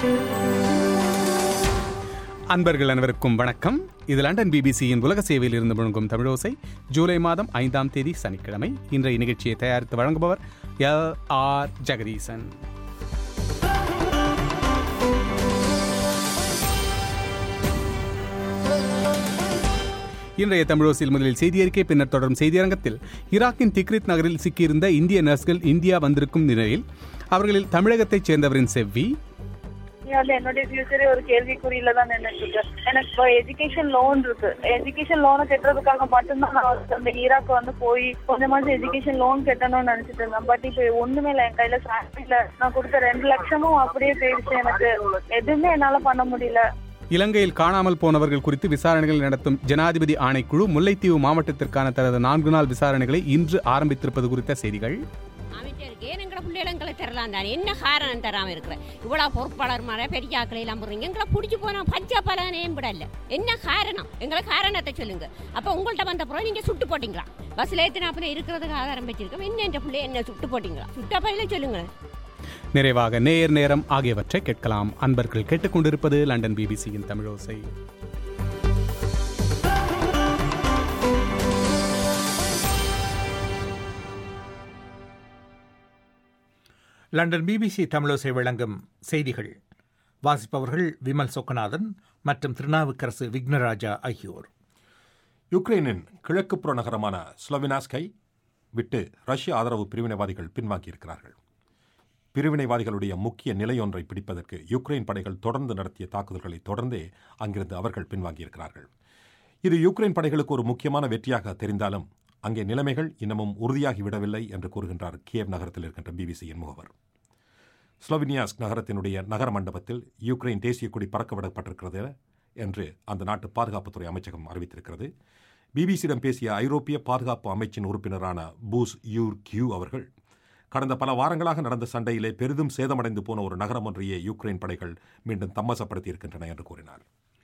அன்பர்கள் அனைவருக்கும் வணக்கம் இது லண்டன் பிபிசியின் உலக சேவையில் இருந்து முழங்கும் தமிழோசை ஜூலை மாதம் ஐந்தாம் தேதி சனிக்கிழமை இன்றைய நிகழ்ச்சியை தயாரித்து வழங்குபவர் எல் ஆர் ஜெகதீசன் இன்றைய தமிழோசில் முதலில் செய்தியறிக்கை பின்னர் தொடரும் செய்தியரங்கத்தில் ஈராக்கின் திக்ரித் நகரில் சிக்கியிருந்த இந்திய நர்ஸ்கள் இந்தியா வந்திருக்கும் நிலையில் அவர்களில் தமிழகத்தைச் சேர்ந்தவரின் செவ்வி இங்க வந்து என்னுடைய ஃபியூச்சரே ஒரு கேள்விக்குறியில தான் நின்னுட்டு இருக்கு எனக்கு இப்போ எஜுகேஷன் லோன் இருக்கு எஜுகேஷன் லோனை கட்டுறதுக்காக மட்டும்தான் நான் வந்து அந்த ஈராக்கு வந்து போய் கொஞ்சமாச்சும் எஜுகேஷன் லோன் கட்டணும்னு நினைச்சிட்டு இருந்தேன் பட் இப்போ ஒண்ணுமே இல்லை என் கையில salary இல்ல நான் கொடுத்த ரெண்டு லட்சமும் அப்படியே போயிடுச்சு எனக்கு எதுவுமே என்னால பண்ண முடியல இலங்கையில் காணாமல் போனவர்கள் குறித்து விசாரணைகள் நடத்தும் ஜனாதிபதி ஆணைக்குழு முல்லைத்தீவு மாவட்டத்திற்கான தனது நான்கு நாள் விசாரணைகளை இன்று ஆரம்பித்திருப்பது குறித்த செய்திகள் அமைச்சருக்கு ஏன் எங்களை பிள்ளைகளை தரலாம் தானே என்ன காரணம் தராம இருக்கிற இவ்வளவு பொறுப்பாளர் மாதிரி பெரிய ஆக்களை எல்லாம் போடுறீங்க எங்களை பிடிச்சி போனா பச்சை பலனே விடல என்ன காரணம் எங்களை காரணத்தை சொல்லுங்க அப்ப உங்கள்ட்ட வந்த பிறகு நீங்க சுட்டு போட்டீங்களா பஸ்ல ஏத்தின அப்புறம் இருக்கிறதுக்கு ஆதாரம் வச்சிருக்கோம் என்ன என்ற பிள்ளை என்ன சுட்டு போட்டீங்களா சுட்ட பையில சொல்லுங்க நிறைவாக நேர் நேரம் ஆகியவற்றை கேட்கலாம் அன்பர்கள் கேட்டுக்கொண்டிருப்பது லண்டன் பிபிசியின் தமிழோசை லண்டன் பிபிசி தமிழோசை வழங்கும் செய்திகள் வாசிப்பவர்கள் விமல் சொக்கநாதன் மற்றும் திருநாவுக்கரசு விக்னராஜா ஆகியோர் யுக்ரைனின் கிழக்குப்புற நகரமான ஸ்லோவினாஸ்கை விட்டு ரஷ்ய ஆதரவு பிரிவினைவாதிகள் பின்வாங்கியிருக்கிறார்கள் பிரிவினைவாதிகளுடைய முக்கிய நிலையொன்றை பிடிப்பதற்கு யுக்ரைன் படைகள் தொடர்ந்து நடத்திய தாக்குதல்களை தொடர்ந்தே அங்கிருந்து அவர்கள் பின்வாங்கியிருக்கிறார்கள் இது யுக்ரைன் படைகளுக்கு ஒரு முக்கியமான வெற்றியாக தெரிந்தாலும் அங்கே நிலைமைகள் இன்னமும் உறுதியாகிவிடவில்லை என்று கூறுகின்றார் கியவ் நகரத்தில் இருக்கின்ற பிபிசியின் முகவர் ஸ்லோவினியாஸ்க் நகரத்தினுடைய நகர மண்டபத்தில் யுக்ரைன் தேசிய கொடி பறக்கவிடப்பட்டிருக்கிறது என்று அந்த நாட்டு பாதுகாப்புத்துறை அமைச்சகம் அறிவித்திருக்கிறது பிபிசியிடம் பேசிய ஐரோப்பிய பாதுகாப்பு அமைச்சின் உறுப்பினரான பூஸ் யூர் கியூ அவர்கள் கடந்த பல வாரங்களாக நடந்த சண்டையிலே பெரிதும் சேதமடைந்து போன ஒரு நகரம் ஒன்றையே யுக்ரைன் படைகள் மீண்டும் தம்மசப்படுத்தி இருக்கின்றன என்று கூறினார்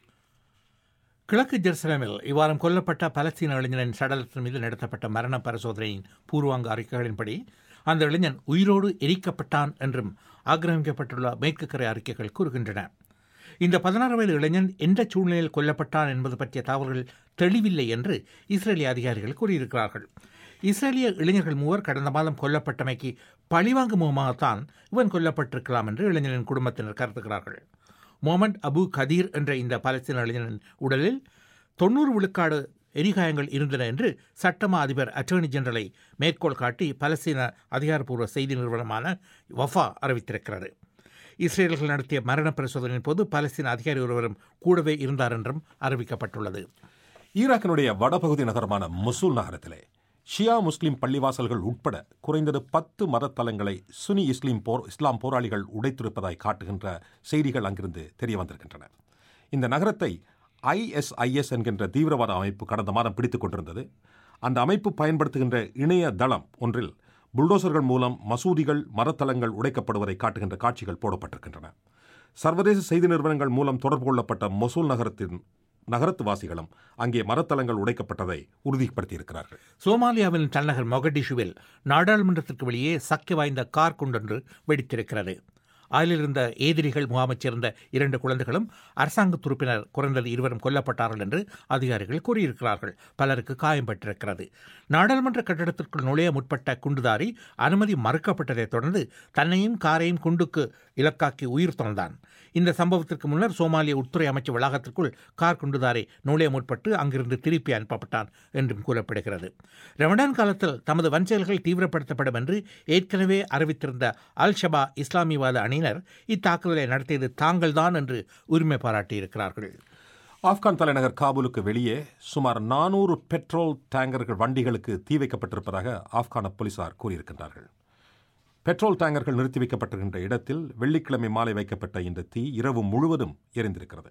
கிழக்கு ஜெருசலேமில் இவ்வாரம் கொல்லப்பட்ட பலஸ்தீன இளைஞனின் சடலத்தின் மீது நடத்தப்பட்ட மரண பரிசோதனையின் பூர்வாங்க அறிக்கைகளின்படி அந்த இளைஞன் உயிரோடு எரிக்கப்பட்டான் என்றும் ஆக்கிரமிக்கப்பட்டுள்ள மேற்கு கரை அறிக்கைகள் கூறுகின்றன இந்த பதினாறு வயது இளைஞன் எந்த சூழ்நிலையில் கொல்லப்பட்டான் என்பது பற்றிய தகவல்கள் தெளிவில்லை என்று இஸ்ரேலிய அதிகாரிகள் கூறியிருக்கிறார்கள் இஸ்ரேலிய இளைஞர்கள் மூவர் கடந்த மாதம் கொல்லப்பட்டமைக்கு பழிவாங்கும் முகமாகத்தான் இவன் கொல்லப்பட்டிருக்கலாம் என்று இளைஞனின் குடும்பத்தினர் கருதுகிறார்கள் மொஹமட் அபு கதீர் என்ற இந்த பலஸ்தீன இளைஞனின் உடலில் தொண்ணூறு விழுக்காடு எரிகாயங்கள் இருந்தன என்று சட்டமா அதிபர் அட்டர்னி ஜெனரலை மேற்கோள் காட்டி பலஸ்தீன அதிகாரப்பூர்வ செய்தி நிறுவனமான வஃபா அறிவித்திருக்கிறது இஸ்ரேலர்கள் நடத்திய மரண பரிசோதனையின் போது பலஸ்தீன அதிகாரி ஒருவரும் கூடவே இருந்தார் என்றும் அறிவிக்கப்பட்டுள்ளது ஈராக்கினுடைய வடபகுதி நகரமான முசூல் நகரத்திலே ஷியா முஸ்லிம் பள்ளிவாசல்கள் உட்பட குறைந்தது பத்து மதத்தலங்களை சுனி இஸ்லீம் போர் இஸ்லாம் போராளிகள் உடைத்திருப்பதாய் காட்டுகின்ற செய்திகள் அங்கிருந்து தெரிய வந்திருக்கின்றன இந்த நகரத்தை ஐஎஸ்ஐஎஸ் என்கின்ற தீவிரவாத அமைப்பு கடந்த மாதம் பிடித்துக் கொண்டிருந்தது அந்த அமைப்பு பயன்படுத்துகின்ற இணைய தளம் ஒன்றில் புல்டோசர்கள் மூலம் மசூதிகள் மரத்தலங்கள் உடைக்கப்படுவதை காட்டுகின்ற காட்சிகள் போடப்பட்டிருக்கின்றன சர்வதேச செய்தி நிறுவனங்கள் மூலம் தொடர்பு கொள்ளப்பட்ட மொசூல் நகரத்தின் நகரத்துவாசிகளும் அங்கே மரத்தலங்கள் உடைக்கப்பட்டதை உறுதிப்படுத்தியிருக்கிறார்கள் சோமாலியாவின் தலைநகர் மொகடிஷுவில் நாடாளுமன்றத்திற்கு வெளியே சக்தி வாய்ந்த கார் கொண்டொன்று வெடித்திருக்கிறது அதில் இருந்த எதிரிகள் முகாமைச் சேர்ந்த இரண்டு குழந்தைகளும் அரசாங்க உறுப்பினர் குறைந்தது இருவரும் கொல்லப்பட்டார்கள் என்று அதிகாரிகள் கூறியிருக்கிறார்கள் பலருக்கு காயம்பட்டிருக்கிறது நாடாளுமன்ற கட்டடத்திற்குள் நுழைய முற்பட்ட குண்டுதாரி அனுமதி மறுக்கப்பட்டதைத் தொடர்ந்து தன்னையும் காரையும் குண்டுக்கு இலக்காக்கி உயிர் தொலைந்தான் இந்த சம்பவத்திற்கு முன்னர் சோமாலிய உள்துறை அமைச்சர் வளாகத்திற்குள் கார் குண்டுதாரை நுழைய முற்பட்டு அங்கிருந்து திருப்பி அனுப்பப்பட்டான் என்றும் கூறப்படுகிறது ரமடான் காலத்தில் தமது வன்செயல்கள் தீவிரப்படுத்தப்படும் என்று ஏற்கனவே அறிவித்திருந்த அல் ஷபா இஸ்லாமியவாத அணியினர் இத்தாக்குதலை நடத்தியது தாங்கள்தான் என்று உரிமை பாராட்டியிருக்கிறார்கள் ஆப்கான் தலைநகர் காபூலுக்கு வெளியே சுமார் நானூறு பெட்ரோல் டேங்கர்கள் வண்டிகளுக்கு தீ வைக்கப்பட்டிருப்பதாக ஆப்கான போலீசார் கூறியிருக்கின்றார்கள் பெட்ரோல் டேங்கர்கள் நிறுத்தி வைக்கப்பட்டிருக்கின்ற இடத்தில் வெள்ளிக்கிழமை மாலை வைக்கப்பட்ட இந்த தீ இரவு முழுவதும் எரிந்திருக்கிறது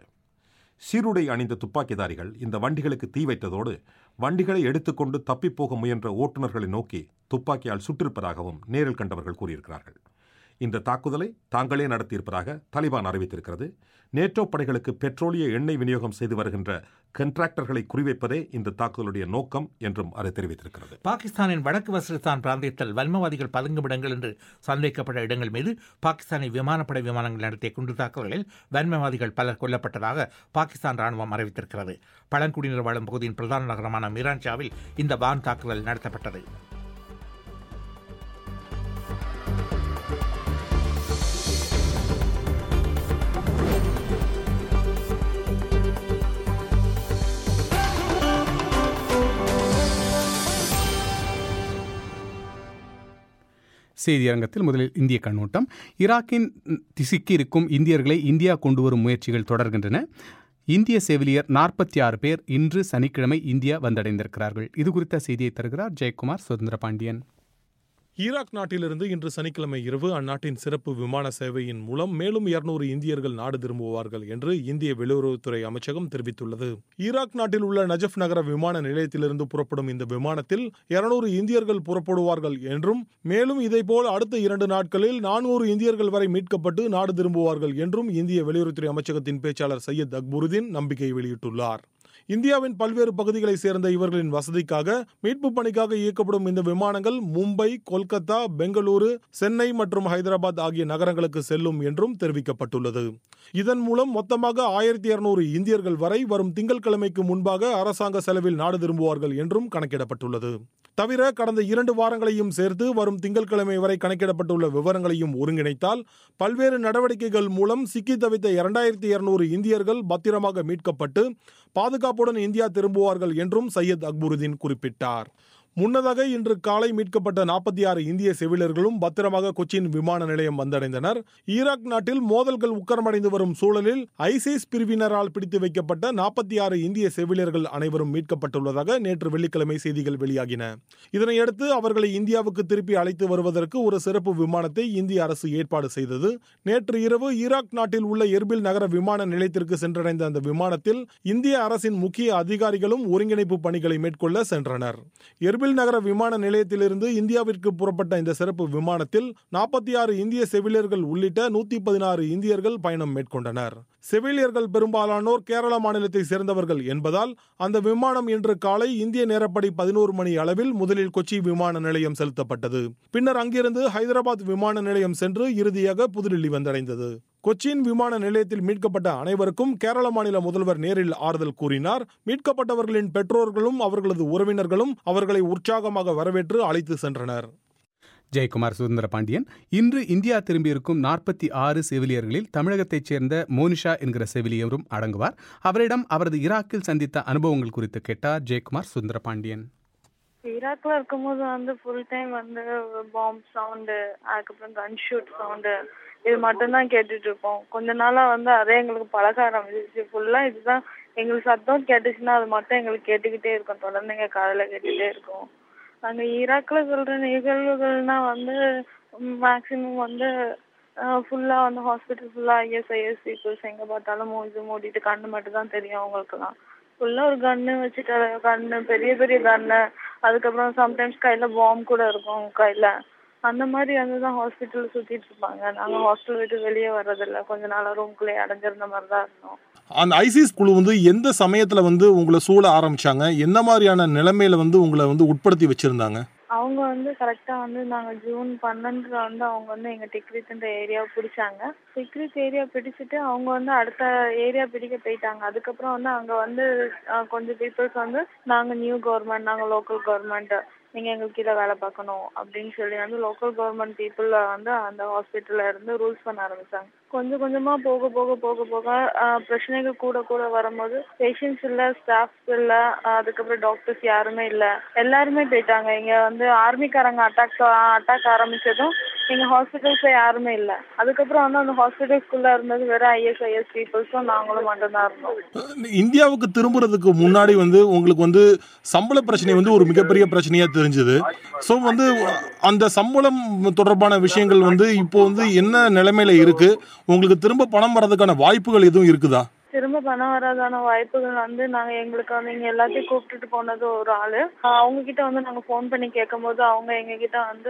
சீருடை அணிந்த துப்பாக்கிதாரிகள் இந்த வண்டிகளுக்கு தீ வைத்ததோடு வண்டிகளை எடுத்துக்கொண்டு தப்பிப்போக முயன்ற ஓட்டுநர்களை நோக்கி துப்பாக்கியால் சுட்டிருப்பதாகவும் நேரில் கண்டவர்கள் கூறியிருக்கிறார்கள் இந்த தாக்குதலை தாங்களே நடத்தியிருப்பதாக தலிபான் அறிவித்திருக்கிறது நேட்டோ படைகளுக்கு பெட்ரோலிய எண்ணெய் விநியோகம் செய்து வருகின்ற கண்ட்ராக்டர்களை குறிவைப்பதே இந்த தாக்குதலுடைய நோக்கம் என்றும் அது தெரிவித்திருக்கிறது பாகிஸ்தானின் வடக்கு வசிஸ்தான் பிராந்தியத்தில் வன்மவாதிகள் பதுங்கும் இடங்கள் என்று சந்தேகிக்கப்பட்ட இடங்கள் மீது பாகிஸ்தானின் விமானப்படை விமானங்கள் நடத்திய குண்டு தாக்குதலில் வன்மவாதிகள் பலர் கொல்லப்பட்டதாக பாகிஸ்தான் ராணுவம் அறிவித்திருக்கிறது பழங்குடியினர் வாழும் பகுதியின் பிரதான நகரமான மிரான்ஷாவில் இந்த வான் தாக்குதல் நடத்தப்பட்டது செய்தியரங்கத்தில் முதலில் இந்திய கண்ணோட்டம் ஈராக்கின் சிக்கியிருக்கும் இந்தியர்களை இந்தியா கொண்டு வரும் முயற்சிகள் தொடர்கின்றன இந்திய செவிலியர் நாற்பத்தி ஆறு பேர் இன்று சனிக்கிழமை இந்தியா வந்தடைந்திருக்கிறார்கள் இது குறித்த செய்தியை தருகிறார் ஜெயக்குமார் சுதந்திர பாண்டியன் ஈராக் நாட்டிலிருந்து இன்று சனிக்கிழமை இரவு அந்நாட்டின் சிறப்பு விமான சேவையின் மூலம் மேலும் இருநூறு இந்தியர்கள் நாடு திரும்புவார்கள் என்று இந்திய வெளியுறவுத்துறை அமைச்சகம் தெரிவித்துள்ளது ஈராக் நாட்டில் உள்ள நஜஃப் நகர விமான நிலையத்திலிருந்து புறப்படும் இந்த விமானத்தில் இருநூறு இந்தியர்கள் புறப்படுவார்கள் என்றும் மேலும் இதேபோல் அடுத்த இரண்டு நாட்களில் நானூறு இந்தியர்கள் வரை மீட்கப்பட்டு நாடு திரும்புவார்கள் என்றும் இந்திய வெளியுறவுத்துறை அமைச்சகத்தின் பேச்சாளர் சையத் அக்பருதீன் நம்பிக்கை வெளியிட்டுள்ளார் இந்தியாவின் பல்வேறு பகுதிகளைச் சேர்ந்த இவர்களின் வசதிக்காக மீட்பு பணிக்காக இயக்கப்படும் இந்த விமானங்கள் மும்பை கொல்கத்தா பெங்களூரு சென்னை மற்றும் ஹைதராபாத் ஆகிய நகரங்களுக்கு செல்லும் என்றும் தெரிவிக்கப்பட்டுள்ளது இதன் மூலம் மொத்தமாக ஆயிரத்தி இருநூறு இந்தியர்கள் வரை வரும் திங்கட்கிழமைக்கு முன்பாக அரசாங்க செலவில் நாடு திரும்புவார்கள் என்றும் கணக்கிடப்பட்டுள்ளது தவிர கடந்த இரண்டு வாரங்களையும் சேர்த்து வரும் திங்கட்கிழமை வரை கணக்கிடப்பட்டுள்ள விவரங்களையும் ஒருங்கிணைத்தால் பல்வேறு நடவடிக்கைகள் மூலம் சிக்கி தவித்த இரண்டாயிரத்தி இருநூறு இந்தியர்கள் பத்திரமாக மீட்கப்பட்டு பாதுகாப்புடன் இந்தியா திரும்புவார்கள் என்றும் சையத் அக்பருதீன் குறிப்பிட்டார் முன்னதாக இன்று காலை மீட்கப்பட்ட நாற்பத்தி ஆறு இந்திய செவிலியர்களும் பத்திரமாக கொச்சின் விமான நிலையம் வந்தடைந்தனர் ஈராக் நாட்டில் மோதல்கள் உக்கரமடைந்து வரும் சூழலில் ஐசிஸ் பிரிவினரால் பிடித்து வைக்கப்பட்ட நாற்பத்தி ஆறு இந்திய செவிலியர்கள் அனைவரும் மீட்கப்பட்டுள்ளதாக நேற்று வெள்ளிக்கிழமை செய்திகள் வெளியாகின இதனையடுத்து அவர்களை இந்தியாவுக்கு திருப்பி அழைத்து வருவதற்கு ஒரு சிறப்பு விமானத்தை இந்திய அரசு ஏற்பாடு செய்தது நேற்று இரவு ஈராக் நாட்டில் உள்ள எர்பில் நகர விமான நிலையத்திற்கு சென்றடைந்த அந்த விமானத்தில் இந்திய அரசின் முக்கிய அதிகாரிகளும் ஒருங்கிணைப்பு பணிகளை மேற்கொள்ள சென்றனர் எர்பில் நகர விமான நிலையத்திலிருந்து இந்தியாவிற்கு புறப்பட்ட இந்த சிறப்பு விமானத்தில் நாற்பத்தி ஆறு இந்திய செவிலியர்கள் உள்ளிட்ட நூத்தி பதினாறு இந்தியர்கள் பயணம் மேற்கொண்டனர் செவிலியர்கள் பெரும்பாலானோர் கேரள மாநிலத்தை சேர்ந்தவர்கள் என்பதால் அந்த விமானம் இன்று காலை இந்திய நேரப்படி பதினோரு மணி அளவில் முதலில் கொச்சி விமான நிலையம் செலுத்தப்பட்டது பின்னர் அங்கிருந்து ஹைதராபாத் விமான நிலையம் சென்று இறுதியாக புதுடில்லி வந்தடைந்தது கொச்சின் விமான நிலையத்தில் மீட்கப்பட்ட அனைவருக்கும் கேரள மாநில முதல்வர் நேரில் ஆறுதல் கூறினார் மீட்கப்பட்டவர்களின் பெற்றோர்களும் அவர்களது உறவினர்களும் அவர்களை உற்சாகமாக வரவேற்று அழைத்து சென்றனர் ஜெயக்குமார் சுதந்திர பாண்டியன் இன்று இந்தியா திரும்பியிருக்கும் நாற்பத்தி ஆறு செவிலியர்களில் தமிழகத்தைச் சேர்ந்த மோனிஷா என்கிற செவிலியரும் அடங்குவார் அவரிடம் அவரது ஈராக்கில் சந்தித்த அனுபவங்கள் குறித்து கேட்டார் ஜெயக்குமார் சுதந்திர பாண்டியன் ஈராக்ல இருக்கும்போது வந்து ஃபுல் டைம் வந்து பாம்ப் சவுண்டு அதுக்கப்புறம் கன் ஷூட் சவுண்டு இது மட்டும்தான் கேட்டுட்டு இருப்போம் கொஞ்ச நாளா வந்து அதே எங்களுக்கு பழக ஆரம்பிச்சிச்சு ஃபுல்லா இதுதான் எங்களுக்கு சத்தம் கேட்டுச்சுன்னா அது மட்டும் எங்களுக்கு கேட்டுக்கிட்டே இருக்கும் தொடர்ந்து எங்க காதுல கேட்டுட்டே இருக்கும் அங்க ஈராக்ல சொல்ற நிகழ்வுகள்னா வந்து மேக்சிமம் வந்து ஃபுல்லா வந்து ஹாஸ்பிட்டல் ஃபுல்லா ஐஎஸ்ஐஎஸ் பீப்புள்ஸ் எங்க பார்த்தாலும் மூஞ்சி மூடிட்டு கண்ணு மட்டும் தான் தெரியும் அவங்களுக்குலாம் ஃபுல்லா ஒரு கன்னு வச்சுட்டு கன்னு பெரிய பெரிய கன்னு அதுக்கப்புறம் சம்டைம்ஸ் கையில பாம் கூட இருக்கும் கையில அந்த மாதிரி வந்து தான் ஹாஸ்பிட்டல் சுத்திட்டு இருப்பாங்க நாங்க ஹாஸ்டல் விட்டு வெளியே வர்றதில்ல கொஞ்ச நாளா ரூம்குள்ளேயே அடைஞ்சிருந்த மாதிரி தான் இருந்தோம் அந்த ஐசிஸ் குழு வந்து எந்த சமயத்துல வந்து உங்களை சூழ ஆரம்பிச்சாங்க என்ன மாதிரியான நிலைமையில வந்து உங்களை வந்து உட்படுத்தி வச்சிருந்தாங்க அவங்க வந்து கரெக்டா வந்து நாங்க ஜூன் பன்னெண்டுல வந்து அவங்க வந்து எங்க டிக்ரித்ன்ற ஏரியாவை பிடிச்சாங்க டிக்ரித் ஏரியா பிடிச்சிட்டு அவங்க வந்து அடுத்த ஏரியா பிடிக்க போயிட்டாங்க அதுக்கப்புறம் வந்து அங்க வந்து அஹ், கொஞ்சம் பீப்புள்ஸ் வந்து நாங்க நியூ கவர்மெண்ட் நாங்க லோக்கல் கவர்மெண்ட் நீங்க எங்களுக்கு கீழே வேலை பார்க்கணும் அப்படின்னு சொல்லி வந்து லோக்கல் கவர்மெண்ட் பீப்புள் வந்து அந்த ஹாஸ்பிட்டல்ல இருந்து ரூல்ஸ் பண்ண ஆரம்பிச்சாங்க கொஞ்சம் கொஞ்சமா போக போக போக போக ஆஹ், பிரச்சனைகள் கூட கூட வரும்போது பேஷண்ட்ஸ் இல்ல ஸ்டாஃப்ஸ் இல்ல ஆஹ், அதுக்கப்புறம் டாக்டர்ஸ் யாருமே இல்ல எல்லாருமே போயிட்டாங்க இங்க வந்து ஆர்மிக்காரங்க அட்டாக் அட்டாக் ஆரம்பிச்சதும் எங்க ஹாஸ்பிட்டல்ஸ்ல யாருமே இல்ல அதுக்கப்புறம் வந்து அந்த ஹாஸ்பிட்டல்ஸ்குள்ள இருந்தது வெறும் ஐஎஸ்ஐஎஸ் பீப்புள்ஸும் நாங்களும் மட்டும்தான் இருந்தோம் இந்தியாவுக்கு திரும்புறதுக்கு முன்னாடி வந்து உங்களுக்கு வந்து சம்பள பிரச்சனை வந்து ஒரு மிகப்பெரிய பிரச்சனையா தெரிஞ்சது ஸோ வந்து அந்த சம்பளம் தொடர்பான விஷயங்கள் வந்து இப்போ வந்து என்ன நிலைமையில இருக்கு உங்களுக்கு திரும்ப பணம் வர்றதுக்கான வாய்ப்புகள் எதுவும் இருக்குதா திரும்ப பணம் வராதான வாய்ப்புகள் வந்து நாங்க எங்களுக்கு வந்து இங்க எல்லாத்தையும் கூப்பிட்டுட்டு போனது ஒரு ஆளு ஆஹ் அவங்க கிட்ட வந்து நாங்க ஃபோன் பண்ணி கேட்கும்போது அவங்க எங்க கிட்ட வந்து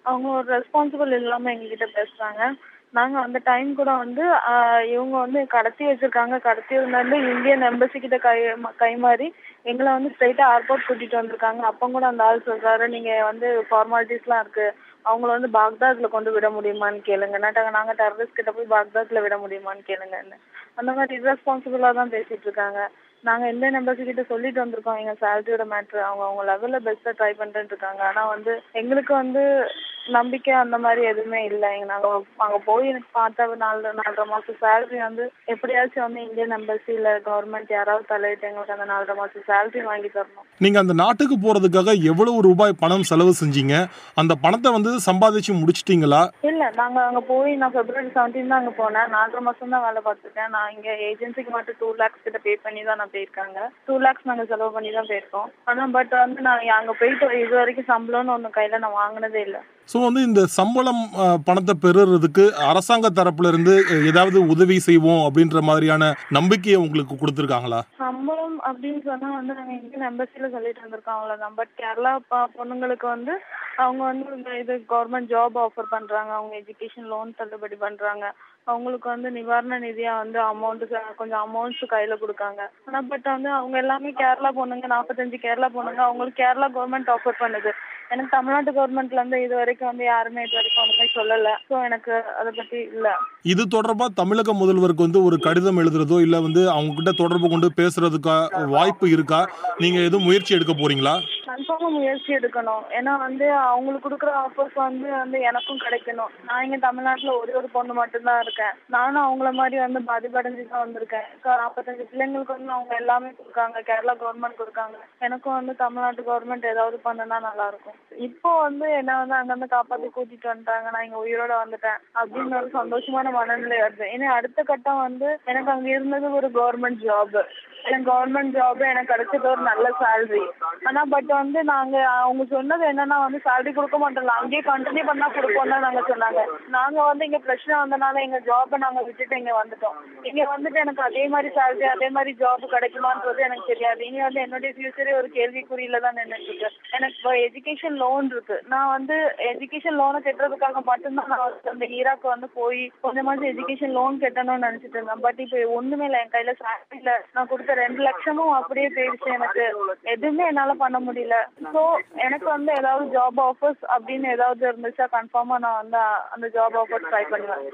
அவங்க ஒரு ரெஸ்பான்சிபிள் இல்லாம எங்ககிட்ட பேசுறாங்க நாங்க அந்த டைம் கூட வந்து ஆஹ், இவங்க வந்து கடத்தி வச்சிருக்காங்க கடத்தி வந்து இந்தியன் எம்பசி கிட்ட கை ம- கைமாறி எங்களை வந்து ஸ்ட்ரைட்டா ஏர்போர்ட் கூட்டிட்டு வந்திருக்காங்க அப்ப கூட அந்த ஆள் சொல்றாரு நீங்க வந்து ஃபார்மாலிட்டிஸ்லாம் இருக்கு அவங்கள வந்து பாக்தாத்ல கொண்டு விட முடியுமான்னு கேளுங்க நாட்டாங்க நாங்க டெரரிஸ்ட் கிட்ட போய் பாக்தாத்ல விட முடியுமான்னு கேளுங்கன்னு அந்த மாதிரி irresponsible-ஆ தான் பேசிட்டு இருக்காங்க நாங்க இந்தியன் எம்பசி கிட்ட சொல்லிட்டு வந்திருக்கோம் எங்க சேலரியோட மேட்ரு அவங்க அவங்க லெவல்ல பெஸ்டா ட்ரை பண்ணிட்டு இருக்காங்க ஆனா வந்து எங்களுக்கு வந்து நம்பிக்கை அந்த மாதிரி எதுவுமே இல்லை எங்க நாங்க அங்க போய் எனக்கு பார்த்தா நாலு நாலரை மாசம் சேலரி வந்து எப்படியாச்சும் வந்து இந்தியன் எம்பசி இல்ல கவர்மெண்ட் யாராவது தலையிட்டு எங்களுக்கு அந்த நாலரை மாசம் சேலரி வாங்கி தரணும் நீங்க அந்த நாட்டுக்கு போறதுக்காக எவ்வளவு ரூபாய் பணம் செலவு செஞ்சீங்க அந்த பணத்தை வந்து சம்பாதிச்சு முடிச்சிட்டீங்களா இல்ல நாங்க அங்க போய் நான் பிப்ரவரி செவன்டீன் தான் அங்க போனேன் நாலரை மாசம் தான் வேலை பார்த்துருக்கேன் நான் இங்க ஏஜென்சிக்கு மட்டும் டூ லேக்ஸ் கிட்ட பே பண்ணி தான் நான் போயிருக்காங்க டூ லேக்ஸ் நாங்க செலவு பண்ணி தான் போயிருக்கோம் ஆனா பட் வந்து நான் அங்க போயிட்டு இது வரைக்கும் சம்பளம்னு ஒண்ணு கையில நான் வாங்கினதே இல்ல ஸோ வந்து இந்த சம்பளம் அஹ், பணத்தை பெறுறதுக்கு அரசாங்க தரப்புல இருந்து அஹ், ஏதாவது உதவி செய்வோம் அப்படின்ற மாதிரியான நம்பிக்கையை உங்களுக்கு கொடுத்துருக்காங்களா சம்பளம் அப்படின்னு சொன்னா வந்து நாங்க இந்தியன் எம்பசில சொல்லிட்டு வந்திருக்கோம் அவ்வளவுதான் பட் கேரளா ப- பொண்ணுங்களுக்கு வந்து அவங்க வந்து இந்த இது கவர்மெண்ட் ஜாப் ஆஃபர் பண்றாங்க அவங்க எஜுகேஷன் லோன் தள்ளுபடி பண்றாங்க அவங்களுக்கு வந்து நிவாரண நிதியா வந்து அமௌண்ட் கொஞ்சம் அமௌண்ட்ஸ் கையில கொடுக்காங்க ஆனா பட் வந்து அவங்க எல்லாமே கேரளா பொண்ணுங்க நாற்பத்தஞ்சு கேரளா பொண்ணுங்க அவங்களுக்கு கேரளா கவர்மெண்ட் ஆஃபர் பண்ணுது எனக்கு தமிழ்நாட்டு கவர்மெண்ட்ல இருந்து இது வரைக்கும் வந்து யாருமே இது வரைக்கும் ஒண்ணுமே சொல்லல சோ எனக்கு அதை பத்தி இல்ல இது தொடர்பா தமிழக முதல்வருக்கு வந்து ஒரு கடிதம் எழுதுறதோ இல்ல வந்து அவங்க கிட்ட தொடர்பு கொண்டு பேசுறதுக்கா வாய்ப்பு இருக்கா நீங்க எதுவும் முயற்சி எடுக்க போறீங்களா கன்ஃபார்மா முயற்சி எடுக்கணும் ஏன்னா வந்து அவங்களுக்கு கொடுக்குற ஆஃபர்ஸ் வந்து வந்து எனக்கும் கிடைக்கணும் நான் இங்க தமிழ்நாட்டுல ஒரே ஒரு பொண்ணு மட்டும்தான் இருக்கேன் நானும் அவங்கள மாதிரி வந்து பாதிப்படைஞ்சு தான் வந்திருக்கேன் க- நாற்பத்தஞ்சு பிள்ளைங்களுக்கு வந்து அவங்க எல்லாமே கொடுக்காங்க கேரளா கவர்மெண்ட் கொடுக்காங்க எனக்கும் வந்து தமிழ்நாட்டு கவர்மெண்ட் ஏதாவது பண்ணுனா நல்லா இருக்கும் இப்போ வந்து என்ன வந்து அங்கிருந்து காப்பாத்தி கூட்டிட்டு வந்துட்டாங்க நான் இங்க உயிரோட வந்துட்டேன் அப்படின்னு ஒரு சந்தோஷமான மனநிலை வருது ஏன்னா அடுத்த கட்டம் வந்து எனக்கு அங்க இருந்தது ஒரு கவர்மெண்ட் ஜாப் எனக்கு கவர்மெண்ட் ஜாப் எனக்கு கிடைச்சது ஒரு நல்ல சேலரி ஆனா பட் வந்து நாங்க அவங்க சொன்னது என்னன்னா வந்து சேலரி கொடுக்க மாட்டோம் அங்கேயே கண்டினியூ பண்ணா கொடுப்போம் தான் நாங்க சொன்னாங்க நாங்க வந்து இங்க பிரச்சனை வந்தனால எங்க ஜாபை நாங்க விட்டுட்டு இங்க வந்துட்டோம் இங்க வந்துட்டு எனக்கு அதே மாதிரி சேலரி அதே மாதிரி ஜாப் கிடைக்குமான்றது எனக்கு தெரியாது இனி வந்து என்னுடைய ஃபியூச்சரே ஒரு கேள்விக்குறியில தான் நின்றுட்டு இருக்கு எனக்கு எஜுகேஷன் லோன் இருக்கு நான் வந்து எஜுகேஷன் லோனை கட்டுறதுக்காக மட்டும்தான் நான் வந்து அந்த ஈராக்கு வந்து போய் கொஞ்சமாச்சும் எஜுகேஷன் லோன் கட்டணும்னு நினைச்சிட்டு இருந்தேன் பட் இப்போ ஒண்ணுமே இல்லை என் கையில salary இல்ல நான் கொடுத்த ரெண்டு லட்சமும் அப்படியே போயிடுச்சு எனக்கு எதுவுமே என்னால பண்ண முடியல சோ எனக்கு வந்து ஏதாவது ஜாப் ஆஃபர்ஸ் அப்படின்னு ஏதாவது இருந்துச்சா கன்ஃபார்மா நான் வந்து அந்த ஜாப் ஆஃபர்ஸ் ட்ரை பண்ணுவேன்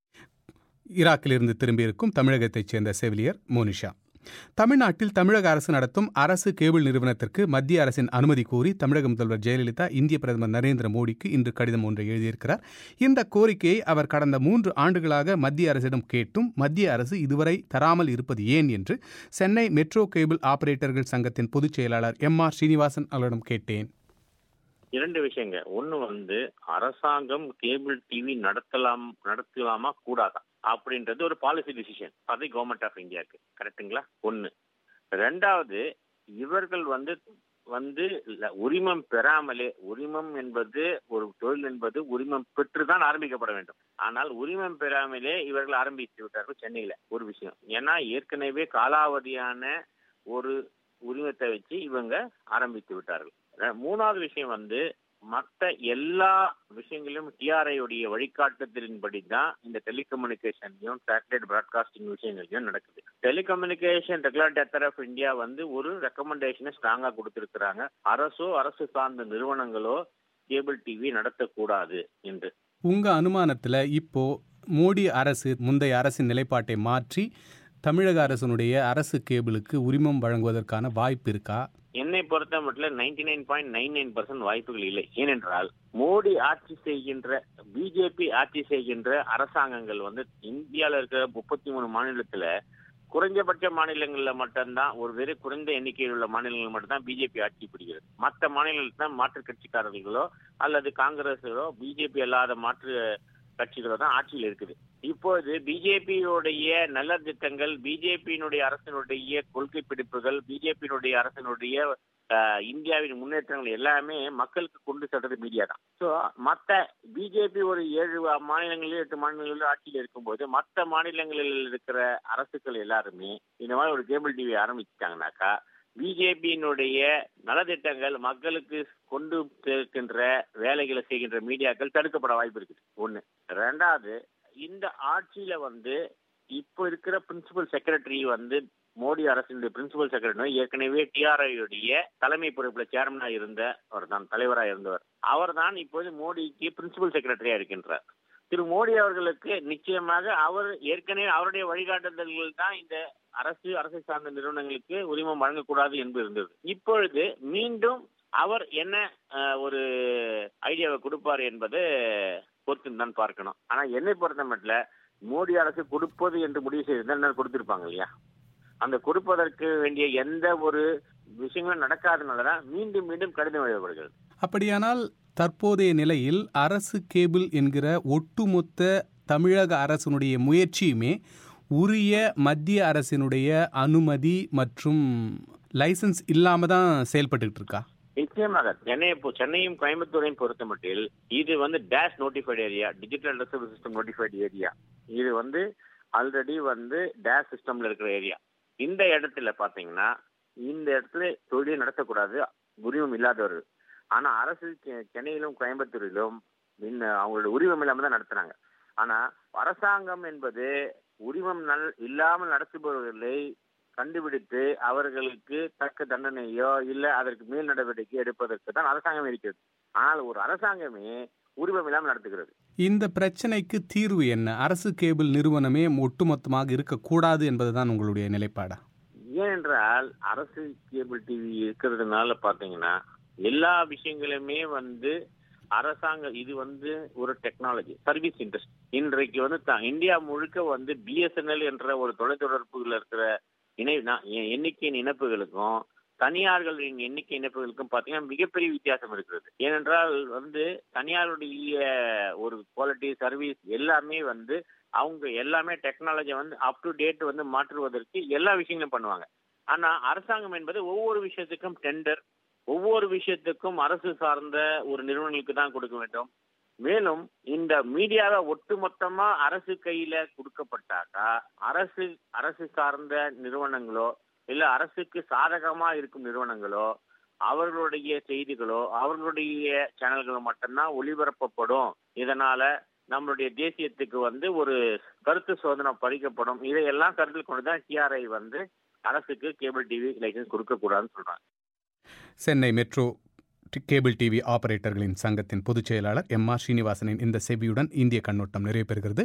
ஈராக்கிலிருந்து திரும்பியிருக்கும் தமிழகத்தைச் சேர்ந்த செவிலியர் மோனிஷா தமிழ்நாட்டில் தமிழக அரசு நடத்தும் அரசு கேபிள் நிறுவனத்திற்கு மத்திய அரசின் அனுமதி கோரி தமிழக முதல்வர் ஜெயலலிதா இந்திய பிரதமர் நரேந்திர மோடிக்கு இன்று கடிதம் ஒன்றை எழுதியிருக்கிறார் இந்த கோரிக்கையை அவர் கடந்த மூன்று ஆண்டுகளாக மத்திய அரசிடம் கேட்டும் மத்திய அரசு இதுவரை தராமல் இருப்பது ஏன் என்று சென்னை மெட்ரோ கேபிள் ஆபரேட்டர்கள் சங்கத்தின் பொதுச் செயலாளர் எம் ஆர் ஸ்ரீனிவாசன் அவரிடம் கேட்டேன் இரண்டு விஷயங்க ஒண்ணு வந்து அரசாங்கம் கேபிள் டிவி நடத்தலாம் நடத்தலாமா கூடாதா அப்படின்றது ஒரு பாலிசி டிசிஷன் அது கவர்மெண்ட் ஆஃப் இந்தியாவுக்கு கரெக்ட்டுங்களா ஒண்ணு ரெண்டாவது இவர்கள் வந்து வந்து ல- உரிமம் பெறாமலே உரிமம் என்பது ஒரு தொழில் என்பது உரிமம் பெற்றுதான் ஆரம்பிக்கப்பட வேண்டும் ஆனால் உரிமம் பெறாமலே இவர்கள் ஆரம்பித்து விட்டார்கள் சென்னையில ஒரு விஷயம் ஏன்னா ஏற்கனவே காலாவதியான ஒரு உரிமத்தை வச்சு இவங்க ஆரம்பித்து விட்டார்கள் ர- மூணாவது விஷயம் வந்து மற்ற எல்லா விஷயங்களிலும் டிஆர்ஐ உடைய வழிகாட்டுதலின்படி தான் இந்த டெலிகம்யூனிகேஷன்லையும் சேட்டலைட் பிராட்காஸ்டிங் விஷயங்களையும் நடக்குது telecommunication regulatory authority of India வந்து ஒரு ரெக்கமெண்டேஷனை ஸ்ட்ராங்கா கொடுத்திருக்கிறாங்க அரசோ அரசு சார்ந்த நிறுவனங்களோ கேபிள் டிவி நடத்தக்கூடாது என்று உங்க அனுமானத்தில் இப்போ மோடி அரசு முந்தைய அரசின் நிலைப்பாட்டை மாற்றி தமிழக அரசனுடைய அரசு கேபிளுக்கு உரிமம் வழங்குவதற்கான வாய்ப்பு இருக்கா என்னை பொறுத்த மட்டும் ninety nine point nine nine percent வாய்ப்புகள் இல்லை ஏனென்றால் மோடி ஆட்சி செய்கின்ற பிஜேபி ஆட்சி செய்கின்ற அரசாங்கங்கள் வந்து இந்தியால இருக்கிற முப்பத்தி மூணு மாநிலத்துல குறைஞ்சபட்ச மாநிலங்கள்ல மட்டும்தான் ஒரு வெறு குறைந்த எண்ணிக்கையில் உள்ள மாநிலங்கள் மட்டும்தான் பிஜேபி ஆட்சி பிடிக்கிறது மற்ற மாநிலத்தில் தான் மாற்றுக் கட்சிக்காரர்களோ அல்லது காங்கிரஸோ பிஜேபி அல்லாத மாற்று கட்சிகளோ தான் ஆட்சியில் இருக்குது இப்போது பிஜேபியுடைய நல்ல திட்டங்கள் பிஜேபியினுடைய அரசினுடைய கொள்கை பிடிப்புகள் பிஜேபியினுடைய அரசினுடைய அஹ், இந்தியாவின் முன்னேற்றங்கள் எல்லாமே மக்களுக்கு கொண்டு செல்றது மீடியா தான் ஸோ மற்ற பிஜேபி ஒரு ஏழு மாநிலங்களிலும் எட்டு மாநிலங்களிலும் ஆட்சியில் இருக்கும்போது மற்ற மாநிலங்களில் இருக்கிற அரசுகள் எல்லாருமே இந்த மாதிரி ஒரு கேபிள் டிவி ஆரம்பிச்சிட்டாங்கனாக்கா பிஜேபியினுடைய நலத்திட்டங்கள் மக்களுக்கு கொண்டு சேர்க்கின்ற வேலைகளை செய்கின்ற மீடியாக்கள் தடுக்கப்பட வாய்ப்பு இருக்குது ஒண்ணு ரெண்டாவது இந்த ஆட்சியில வந்து இப்போ இருக்கிற பிரின்சிபல் செக்ரட்டரி வந்து மோடி அரசினுடைய பிரின்சிபல் செக்ரட்டரி ஏற்கனவே டிஆர்ஐ உடைய தலைமை பொறுப்புல சேர்மனா இருந்த அவர் தான் தலைவராக இருந்தவர் அவர் தான் இப்போது மோடிக்கு பிரின்சிபல் செக்ரட்டரியா இருக்கின்றார் திரு மோடி அவர்களுக்கு நிச்சயமாக அவர் ஏற்கனவே அவருடைய வழிகாட்டுதல்கள் தான் இந்த அரசு அரசு சார்ந்த நிறுவனங்களுக்கு உரிமம் வழங்கக்கூடாது என்று இருந்தது இப்பொழுது மீண்டும் அவர் என்ன அஹ், ஒரு ஐடியாவை கொடுப்பார் என்பது பொறுத்து தான் பார்க்கணும் ஆனா என்னை பொறுத்த மட்டும் மோடி அரசு கொடுப்பது என்று முடிவு செய்திருந்தால் கொடுத்திருப்பாங்க இல்லையா அந்த கொடுப்பதற்கு வேண்டிய எந்த ஒரு விஷயங்களும் நடக்காதனாலதான் மீண்டும் மீண்டும் கடிதம் எழுதப்படுகிறது அப்படியானால் தற்போதைய நிலையில் அரசு கேபிள் என்கிற ஒட்டுமொத்த தமிழக அரசினுடைய முயற்சியுமே உரிய மத்திய அரசினுடைய அனுமதி மற்றும் லைசன்ஸ் இல்லாம தான் செயல்பட்டுக்கிட்டு இருக்கா நிச்சயமாக சென்னை இப்போ சென்னையும் கோயம்புத்தூரையும் பொறுத்த மட்டில் இது வந்து dash notified area digital reserve system notified area இது வந்து ஆல்ரெடி வந்து டேஷ் சிஸ்டம்ல இருக்கிற ஏரியா இந்த இடத்துல பாத்தீங்கன்னா இந்த இடத்துல தொழில் நடத்தக்கூடாது உரிமம் இல்லாதவர்கள் ஆனா அரசு செ- சென்னையிலும் கோயம்புத்தூரிலும் இந்த அவங்களோட உரிமம் இல்லாம தான் நடத்துறாங்க ஆனா அரசாங்கம் என்பது உரிமம் நல் இல்லாமல் நடத்துபவர்களை கண்டுபிடித்து அவர்களுக்கு தக்க தண்டனையோ இல்ல அதற்கு மேல் நடவடிக்கை எடுப்பதற்கு தான் அரசாங்கம் இருக்கிறது ஆனால் ஒரு அரசாங்கமே உரிமம் இல்லாமல் நடத்துகிறது இந்த பிரச்சனைக்கு தீர்வு என்ன அரசு கேபிள் நிறுவனமே ஒட்டுமொத்தமாக இருக்கக்கூடாது என்பதுதான் உங்களுடைய நிலைப்பாடா ஏனென்றால் அரசு கேபிள் டிவி இருக்கிறதுனால பாத்தீங்கன்னா எல்லா விஷயங்களுமே வந்து அரசாங்கம் இது வந்து ஒரு டெக்னாலஜி சர்வீஸ் இண்டஸ்ட்ரி இன்றைக்கு வந்து த- இந்தியா முழுக்க வந்து பிஎஸ்என்எல் என்ற ஒரு தொலைத்தொடர்புல இருக்கிற இணை நா- எ- எண்ணிக்கையின் இணைப்புகளுக்கும் தனியார்களின் எண்ணிக்கை இணைப்புகளுக்கும் பாத்தீங்கன்னா மிகப்பெரிய வித்தியாசம் இருக்கிறது ஏனென்றால் வந்து தனியாருடைய ஒரு குவாலிட்டி சர்வீஸ் எல்லாமே வந்து அவங்க எல்லாமே டெக்னாலஜி வந்து அப் டு டேட் வந்து மாற்றுவதற்கு எல்லா விஷயங்களும் பண்ணுவாங்க ஆனா அரசாங்கம் என்பது ஒவ்வொரு விஷயத்துக்கும் டெண்டர் ஒவ்வொரு விஷயத்துக்கும் அரசு சார்ந்த ஒரு நிறுவனங்களுக்கு தான் கொடுக்க வேண்டும் மேலும் இந்த மீடியாவை ஒட்டுமொத்தமா அரசு கையில கொடுக்கப்பட்டாக்கா அரசு அரசு சார்ந்த நிறுவனங்களோ இல்ல அரசுக்கு சாதகமா இருக்கும் நிறுவனங்களோ அவர்களுடைய செய்திகளோ அவர்களுடைய சேனல்களோ மட்டும்தான் ஒளிபரப்பப்படும் இதனால நம்மளுடைய தேசியத்துக்கு வந்து ஒரு கருத்து சோதனை பறிக்கப்படும் இதையெல்லாம் கருத்தில் கொண்டுதான் டிஆர்ஐ வந்து அரசுக்கு கேபிள் டிவி லைசன்ஸ் கொடுக்க கூடாதுன்னு சொல்றாங்க சென்னை மெட்ரோ டி- கேபிள் டிவி ஆபரேட்டர்களின் சங்கத்தின் பொதுச் செயலாளர் எம் ஆர் ஸ்ரீனிவாசனின் இந்த செவியுடன் இந்திய கண்ணோட்டம் நிறைவு பெறுகிறது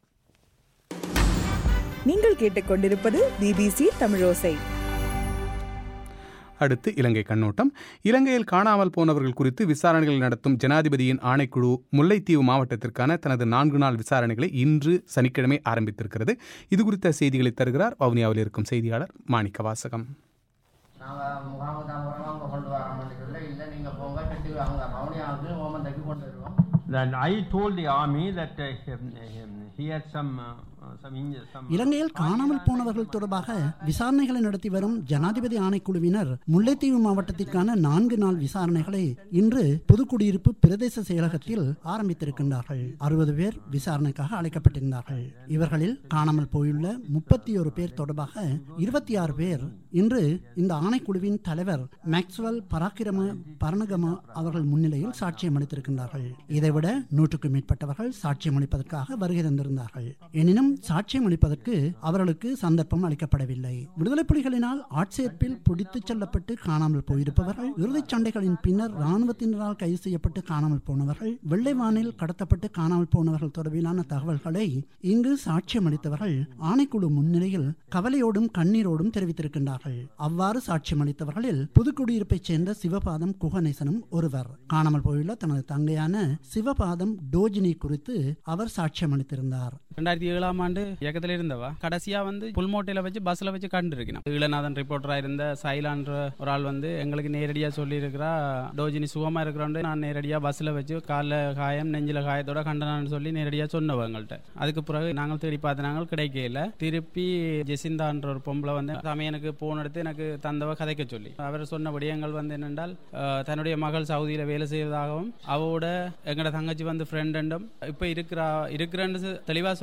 நீங்கள் கேட்டுக்கொண்டிருப்பது பிபிசி தமிழோசை அடுத்து இலங்கை கண்ணோட்டம் இலங்கையில் காணாமல் போனவர்கள் குறித்து விசாரணைகள் நடத்தும் ஜனாதிபதியின் ஆணைக்குழு முல்லைத்தீவு மாவட்டத்திற்கான தனது நான்கு நாள் விசாரணைகளை இன்று சனிக்கிழமை ஆரம்பித்திருக்கிறது இது குறித்த செய்திகளை தருகிறார் வவுனியாவில் இருக்கும் செய்தியாளர் மாணிக்க வாசகம் நாங்கள் முகாமுக்கு அப்புறமா அவங்க கொண்டு வரோம்னு சொல்ல இல்லை நீங்கள் போங்க கட்டி அவங்க மௌனியாவுக்கு ஓமந்தைக்கு கொண்டு வருவோம் Then I told the army that uh, he- he had some uh, some inj- some இலங்கையில் காணாமல் போனவர்கள் தொடர்பாக விசாரணைகளை நடத்தி வரும் ஜனாதிபதி ஆணைக்குழுவினர் முல்லைத்தீவு மாவட்டத்திற்கான நான்கு நாள் விசாரணைகளை இன்று புதுக்குடியிருப்பு பிரதேச செயலகத்தில் ஆரம்பித்திருக்கின்றார்கள் அறுபது பேர் விசாரணைக்காக அழைக்கப்பட்டிருந்தார்கள் இவர்களில் காணாமல் போயுள்ள முப்பத்தி ஒரு பேர் தொடர்பாக இருபத்தி ஆறு பேர் இன்று இந்த ஆணைக்குழுவின் தலைவர் மேக்ஸ்வெல் பராக்கிரம பரணகம அவர்கள் முன்னிலையில் சாட்சியம் அளித்திருக்கின்றார்கள் இதைவிட நூற்றுக்கும் மேற்பட்டவர்கள் சாட்சியம் அளிப்பதற்காக வருகை தந்திருந்தார்கள் எனினும் சாட்சியம் அளிப்பதற்கு அவர்களுக்கு சந்தர்ப்பம் அளிக்கப்படவில்லை விடுதலை புலிகளினால் ஆட்சேர்ப்பில் பிடித்துச் செல்லப்பட்டு காணாமல் போயிருப்பவர்கள் இறுதிச் சண்டைகளின் பின்னர் இராணுவத்தினரால் கைது செய்யப்பட்டு காணாமல் போனவர்கள் வெள்ளை வானில் கடத்தப்பட்டு காணாமல் போனவர்கள் தொடர்பிலான தகவல்களை இங்கு சாட்சியம் அளித்தவர்கள் ஆணைக்குழு முன்னிலையில் கவலையோடும் கண்ணீரோடும் தெரிவித்திருக்கின்றார்கள் அவ்வாறு சாட்சியம் அளித்தவர்களில் புதுக்குடியிருப்பைச் சேர்ந்த சிவபாதம் குகநேசனும் ஒருவர் காணாமல் போயுள்ள தனது தங்கையான சிவபாதம் டோஜினி குறித்து அவர் சாட்சியம் அளித்திருந்தார் ரெண்டாயிரத்தி ஏழாம் ஆண்டு இயக்கத்தில் இருந்தவா கடைசியா வந்து புல்மோட்டையில வச்சு பஸ்ல வச்சு கண்டிருக்கணும் ஈழநாதன் ரிப்போர்ட்டரா இருந்த சைலான்ற ஒரு ஆள் வந்து எங்களுக்கு நேரடியா சொல்லி இருக்கிறா டோஜினி சுகமா இருக்கிறோண்டு நான் நேரடியா பஸ்ல வச்சு காலில் காயம் நெஞ்சில காயத்தோட கண்டனான்னு சொல்லி நேரடியா சொன்னவங்க எங்கள்கிட்ட அதுக்கு பிறகு நாங்கள் தேடி பார்த்து நாங்கள் கிடைக்கல திருப்பி ஜெசிந்தான்ற ஒரு பொம்பளை வந்து சமையனுக்கு போன எடுத்து எனக்கு தந்தவ கதைக்க சொல்லி அவர் சொன்ன விடயங்கள் வந்து என்னென்றால் அஹ், தன்னுடைய மகள் சவுதியில வேலை செய்வதாகவும் அவரோட எங்களோட தங்கச்சி வந்து ஃப்ரெண்டும் இப்போ இருக்கிறா இருக்கிறேன்னு தெளிவாக சொல்லி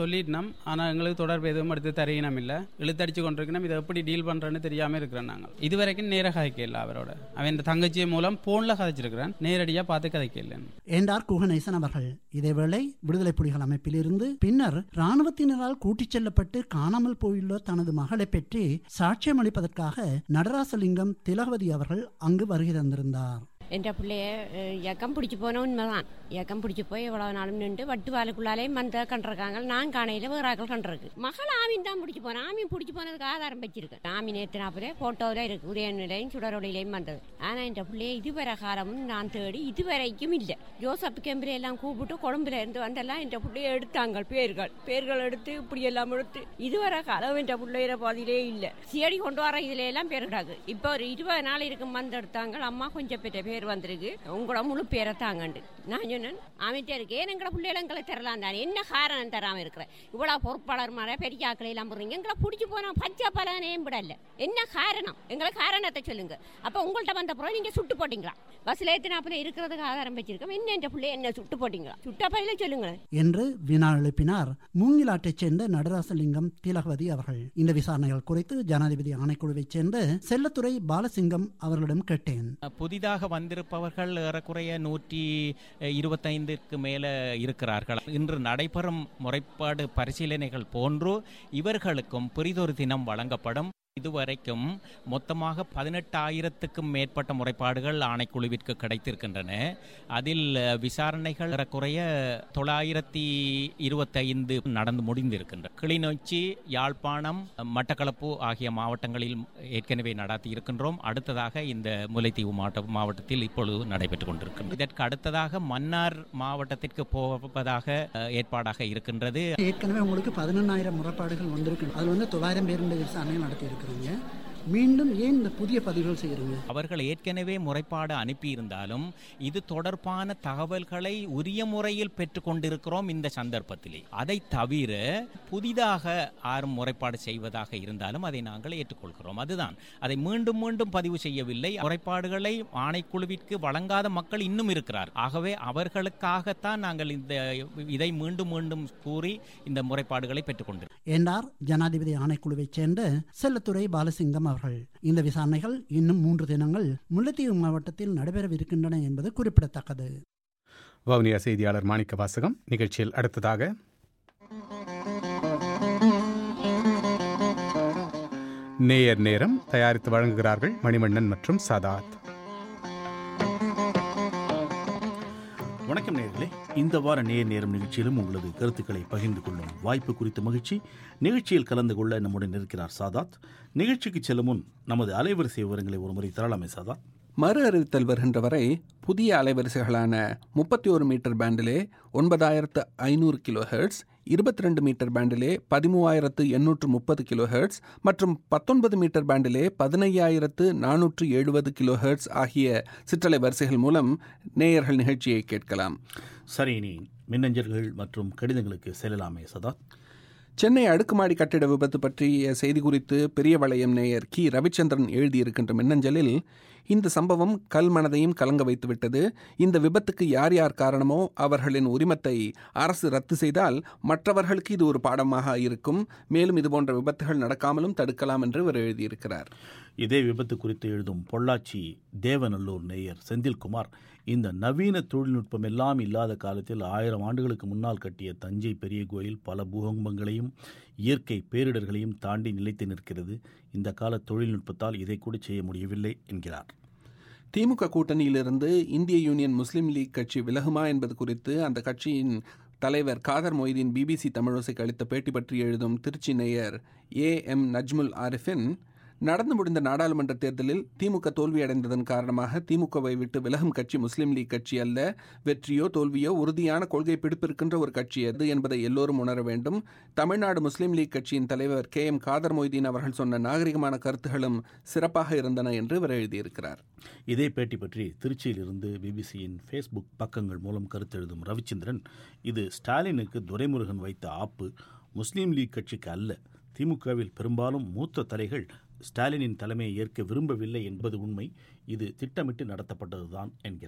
சொல்லிட்டோம் ஆனால் எங்களுக்கு தொடர்பு எதுவும் எடுத்து தரையினம் இல்லை இழுத்தடிச்சு கொண்டிருக்கணும் இதை எப்படி டீல் பண்ணுறேன்னு தெரியாமல் இருக்கிறோம் நாங்கள் இது வரைக்கும் நேராக கதைக்க இல்லை அவரோட அவன் இந்த தங்கச்சி மூலம் ஃபோனில் கதைச்சிருக்கிறேன் நேரடியாக பார்த்து கதைக்க இல்லைன்னு என்றார் குகநேசன் அவர்கள் இதேவேளை விடுதலை புலிகள் அமைப்பிலிருந்து பின்னர் இராணுவத்தினரால் கூட்டிச் செல்லப்பட்டு காணாமல் போயுள்ள தனது மகளை பற்றி சாட்சியம் அளிப்பதற்காக நடராசலிங்கம் திலகவதி அவர்கள் அங்கு வருகை தந்திருந்தார் என்ற பிள்ளைய அஹ், இயக்கம் பிடிச்சி போன உண்மைதான் இயக்கம் பிடிச்சி போய் எவ்வளவு நாளும் நின்று வட்டு வாளுக்குள்ளாலேயும் வந்த கண்டிருக்காங்க நான் காணையில் வேற ஆக்கள் கண்டிருக்கு மகள் ஆமீன் தான் பிடிச்சி போனேன் ஆமீன் பிடிச்சி போனதுக்கு ஆதாரம் வச்சிருக்கு ஆமீன் ஏத்தினாப்புல போட்டோவில் இருக்கு உதயநிலையும் சுடரொலியிலையும் வந்தது ஆனால் இந்த பிள்ளைய இதுவரை காலமும் நான் தேடி இதுவரைக்கும் இல்லை ஜோசப் கெம்பிரை எல்லாம் கூப்பிட்டு கொழும்புல இருந்து வந்தெல்லாம் இந்த பிள்ளைய எடுத்தாங்க பேர்கள் பேர்கள் எடுத்து இப்படி எல்லாம் எடுத்து இதுவரை காலம் இந்த பிள்ளையிற பாதியிலே இல்லை சியடி கொண்டு வர இதுல எல்லாம் பேர் கிடாது இப்போ ஒரு இருபது நாள் இருக்கும் வந்து எடுத்தாங்க அம்மா கொஞ்சம் பெற்ற பேர் வந்திருக்கு உங்களோட முழு பேரை தாங்கண்டு நான் சொன்னேன் அமைதியா இருக்கு ஏன் எங்களை பிள்ளைகளை எங்களை தரலாம் தானே என்ன காரணம் தராம இருக்கிறேன் இவ்வளவு பொறுப்பாளர் மாதிரி பெரிய ஆக்களை எல்லாம் போடுறீங்க எங்களை பிடிச்சி போனா பச்சை பலனே விடல என்ன காரணம் எங்களை காரணத்தை சொல்லுங்க அப்ப உங்கள்ட்ட வந்த பிறகு நீங்க சுட்டு போட்டீங்களா பஸ்ல ஏத்தினாப்புல இருக்கிறதுக்கு ஆதாரம் வச்சிருக்கோம் என்ன என்ற பிள்ளை என்ன சுட்டு போட்டீங்களா சுட்ட பையில சொல்லுங்களேன் என்று வினா எழுப்பினார் மூங்கிலாட்டைச் சேர்ந்த நடராசலிங்கம் திலகவதி அவர்கள் இந்த விசாரணைகள் குறித்து ஜனாதிபதி ஆணைக்குழுவைச் சேர்ந்த செல்லத்துறை பாலசிங்கம் அவர்களிடம் கேட்டேன் புதிதாக வந்திருப்பவர்கள் ஏறக்குறைய நூற்றி இருபத்தைந்துக்கு மேலே இருக்கிறார்கள் இன்று நடைபெறும் முறைப்பாடு பரிசீலனைகள் போன்று இவர்களுக்கும் புரிதொரு தினம் வழங்கப்படும் இதுவரைக்கும் மொத்தமாக பதினெட்டாயிரத்துக்கும் மேற்பட்ட முறைப்பாடுகள் ஆணைக்குழுவிற்கு கிடைத்திருக்கின்றன அதில் அஹ், விசாரணைகள் ஏறக்குறைய தொள்ளாயிரத்தி இருபத்தைந்து நடந்து முடிந்திருக்கின்றன கிளிநொச்சி யாழ்ப்பாணம் மட்டக்களப்பு ஆகிய மாவட்டங்களில் ஏற்கனவே நடத்தி இருக்கின்றோம் அடுத்ததாக இந்த முல்லைத்தீவு மாவட்ட மாவட்டத்தில் இப்பொழுது நடைபெற்றுக் கொண்டிருக்கின்றது இதற்கு அடுத்ததாக மன்னார் மாவட்டத்திற்கு போவதாக அஹ், ஏற்பாடாக இருக்கின்றது ஏற்கனவே உங்களுக்கு பதினெண்ணாயிரம் முறைப்பாடுகள் வந்திருக்கு அது வந்து தொள்ளாயிரம் பேருடைய விசாரணை நடத்தி இருக்கிறீங்க மீண்டும் ஏன் இந்த புதிய பதிவுகள் செய்யறீங்க அவர்கள் ஏற்கனவே முறைப்பாடு அனுப்பியிருந்தாலும் இது தொடர்பான தகவல்களை உரிய முறையில் பெற்றுக்கொண்டிருக்கிறோம் இந்த சந்தர்ப்பத்திலே அதை தவிர புதிதாக யாரும் முறைப்பாடு செய்வதாக இருந்தாலும் அதை நாங்கள் ஏற்றுக்கொள்கிறோம் அதுதான் அதை மீண்டும் மீண்டும் பதிவு செய்யவில்லை முறைப்பாடுகளை ஆணைக்குழுவிற்கு வழங்காத மக்கள் இன்னும் இருக்கிறார் ஆகவே அவர்களுக்காகத்தான் நாங்கள் இந்த இதை மீண்டும் மீண்டும் கூறி இந்த முறைப்பாடுகளை பெற்றுக்கொண்டிருக்கிறோம் என்றார் ஜனாதிபதி ஆணைக்குழுவைச் சேர்ந்த செல்லத்துறை பாலசிங்கம் அவர்கள் இந்த விசாரணைகள் இன்னும் மூன்று தினங்கள் முல்லைத்தீவு மாவட்டத்தில் நடைபெறவிருக்கின்றன என்பது குறிப்பிடத்தக்கது வவுனியா செய்தியாளர் மாணிக்க வாசகம் நிகழ்ச்சியில் அடுத்ததாக நேயர் நேரம் தயாரித்து வழங்குகிறார்கள் மணிவண்ணன் மற்றும் சதாத் வணக்கம் நேர்களே இந்த வார நேர் நேரம் நிகழ்ச்சியிலும் உங்களது கருத்துக்களை பகிர்ந்து கொள்ளும் வாய்ப்பு குறித்த மகிழ்ச்சி நிகழ்ச்சியில் கலந்து கொள்ள நம்முடன் இருக்கிறார் சாதாத் நிகழ்ச்சிக்கு செல்லும் முன் நமது அலைவரிசை விவரங்களை ஒருமுறை தரலாமே சாதாத் மறு அறிவித்தல் வருகின்ற வரை புதிய அலைவரிசைகளான முப்பத்தி ஒரு மீட்டர் பேண்டிலே ஒன்பதாயிரத்து ஐநூறு கிலோ ஹெர்ட்ஸ் இருபத்தி ரெண்டு மீட்டர் பேண்டிலே பதிமூவாயிரத்து எண்ணூற்று முப்பது கிலோ ஹெர்ட்ஸ் மற்றும் பத்தொன்பது மீட்டர் பேண்டிலே பதினையாயிரத்து நானூற்று எழுபது கிலோ ஹெர்ட்ஸ் ஆகிய சிற்றலை வரிசைகள் மூலம் நேயர்கள் நிகழ்ச்சியை கேட்கலாம் சரி இனி மின்னஞ்சல்கள் மற்றும் கடிதங்களுக்கு செல்லலாமே சதாத் சென்னை அடுக்குமாடி கட்டிட விபத்து பற்றிய செய்தி குறித்து பெரிய வளையம் நேயர் கி ரவிச்சந்திரன் எழுதியிருக்கின்ற மின்னஞ்சலில் இந்த சம்பவம் கல் மனதையும் கலங்க வைத்துவிட்டது இந்த விபத்துக்கு யார் யார் காரணமோ அவர்களின் உரிமத்தை அரசு ரத்து செய்தால் மற்றவர்களுக்கு இது ஒரு பாடமாக இருக்கும் மேலும் இதுபோன்ற விபத்துகள் நடக்காமலும் தடுக்கலாம் என்று அவர் எழுதியிருக்கிறார் இதே விபத்து குறித்து எழுதும் பொள்ளாச்சி தேவநல்லூர் நேயர் செந்தில்குமார் இந்த நவீன தொழில்நுட்பம் எல்லாம் இல்லாத காலத்தில் ஆயிரம் ஆண்டுகளுக்கு முன்னால் கட்டிய தஞ்சை பெரிய கோயில் பல பூகம்பங்களையும் இயற்கை பேரிடர்களையும் தாண்டி நிலைத்து நிற்கிறது இந்த கால தொழில்நுட்பத்தால் இதை கூட செய்ய முடியவில்லை என்கிறார் திமுக கூட்டணியிலிருந்து இந்திய யூனியன் முஸ்லீம் லீக் கட்சி விலகுமா என்பது குறித்து அந்த கட்சியின் தலைவர் காதர் மொய்தீன் பிபிசி தமிழோசைக்கு அளித்த பேட்டி பற்றி எழுதும் திருச்சி நேயர் ஏ எம் நஜ்முல் ஆரிஃபின் நடந்து முடிந்த நாடாளுமன்ற தேர்தலில் திமுக தோல்வியடைந்ததன் காரணமாக திமுகவை விட்டு விலகும் கட்சி முஸ்லீம் லீக் கட்சி அல்ல வெற்றியோ தோல்வியோ உறுதியான கொள்கை பிடிப்பிருக்கின்ற ஒரு கட்சி அது என்பதை எல்லோரும் உணர வேண்டும் தமிழ்நாடு முஸ்லீம் லீக் கட்சியின் தலைவர் கே எம் காதர் மொய்தீன் அவர்கள் சொன்ன நாகரிகமான கருத்துகளும் சிறப்பாக இருந்தன என்று அவர் எழுதியிருக்கிறார் இதே பேட்டி பற்றி திருச்சியிலிருந்து பிபிசியின் ஃபேஸ்புக் பக்கங்கள் மூலம் கருத்தெழுதும் ரவிச்சந்திரன் இது ஸ்டாலினுக்கு துரைமுருகன் வைத்த ஆப்பு முஸ்லீம் லீக் கட்சிக்கு அல்ல திமுகவில் பெரும்பாலும் மூத்த தலைகள் ஸ்டாலினின் தலைமையை ஏற்க விரும்பவில்லை என்பது உண்மை இது திட்டமிட்டு நடத்தப்பட்டதுதான் என்கிறார்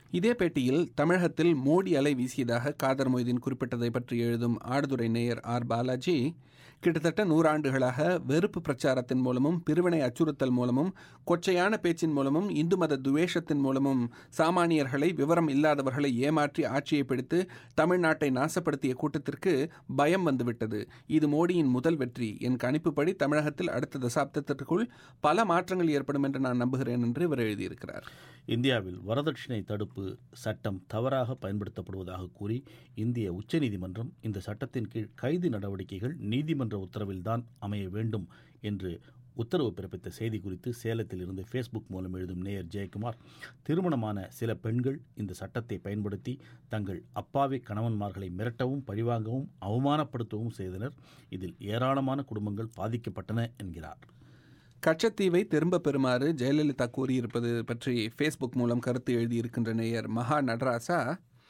இதே பேட்டியில் தமிழகத்தில் மோடி அலை வீசியதாக காதர் மொய்தீன் குறிப்பிட்டதை பற்றி எழுதும் ஆடுதுறை நேயர் ஆர் பாலாஜி கிட்டத்தட்ட நூறாண்டுகளாக வெறுப்பு பிரச்சாரத்தின் மூலமும் பிரிவினை அச்சுறுத்தல் மூலமும் கொச்சையான பேச்சின் மூலமும் இந்து மத துவேஷத்தின் மூலமும் சாமானியர்களை விவரம் இல்லாதவர்களை ஏமாற்றி ஆட்சியை பிடித்து தமிழ்நாட்டை நாசப்படுத்திய கூட்டத்திற்கு பயம் வந்துவிட்டது இது மோடியின் முதல் வெற்றி என் கணிப்புப்படி தமிழகத்தில் அடுத்த தசாப்தத்திற்குள் பல மாற்றங்கள் ஏற்படும் என்று நான் நம்புகிறேன் என்று இவர் எழுதியிருக்கிறார் இந்தியாவில் வரதட்சணை தடுப்பு சட்டம் தவறாக பயன்படுத்தப்படுவதாக கூறி இந்திய உச்சநீதிமன்றம் இந்த சட்டத்தின் கீழ் கைது நடவடிக்கைகள் நீதிமன்ற உத்தரவில்தான் அமைய வேண்டும் என்று உத்தரவு பிறப்பித்த செய்தி குறித்து சேலத்தில் இருந்து ஃபேஸ்புக் மூலம் எழுதும் நேயர் ஜெயக்குமார் திருமணமான சில பெண்கள் இந்த சட்டத்தை பயன்படுத்தி தங்கள் அப்பாவி கணவன்மார்களை மிரட்டவும் பழிவாங்கவும் அவமானப்படுத்தவும் செய்தனர் இதில் ஏராளமான குடும்பங்கள் பாதிக்கப்பட்டன என்கிறார் கச்சத்தீவை திரும்ப பெறுமாறு ஜெயலலிதா கூறியிருப்பது பற்றி ஃபேஸ்புக் மூலம் கருத்து எழுதியிருக்கின்ற நேயர் மகா நடராசா